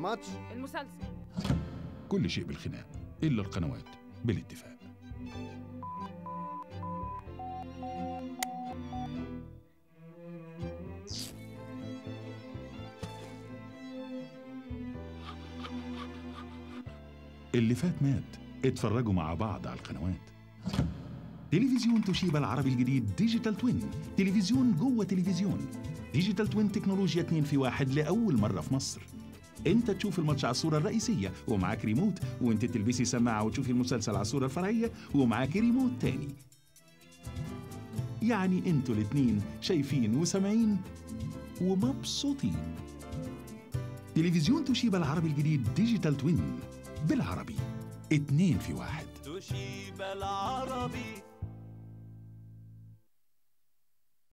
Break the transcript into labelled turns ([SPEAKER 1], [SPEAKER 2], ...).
[SPEAKER 1] الماتش
[SPEAKER 2] المسلسل
[SPEAKER 3] كل شيء بالخناق إلا القنوات بالاتفاق اللي فات مات اتفرجوا مع بعض على القنوات تلفزيون توشيبا العربي الجديد ديجيتال توين تلفزيون جوه تلفزيون ديجيتال توين تكنولوجيا 2 في واحد لأول مرة في مصر انت تشوف الماتش على الصورة الرئيسية ومعاك ريموت وانت تلبسي سماعة وتشوفي المسلسل على الصورة الفرعية ومعاك ريموت تاني يعني انتوا الاتنين شايفين وسامعين ومبسوطين تلفزيون توشيبا العربي الجديد ديجيتال توين بالعربي اتنين في واحد
[SPEAKER 4] توشيبا العربي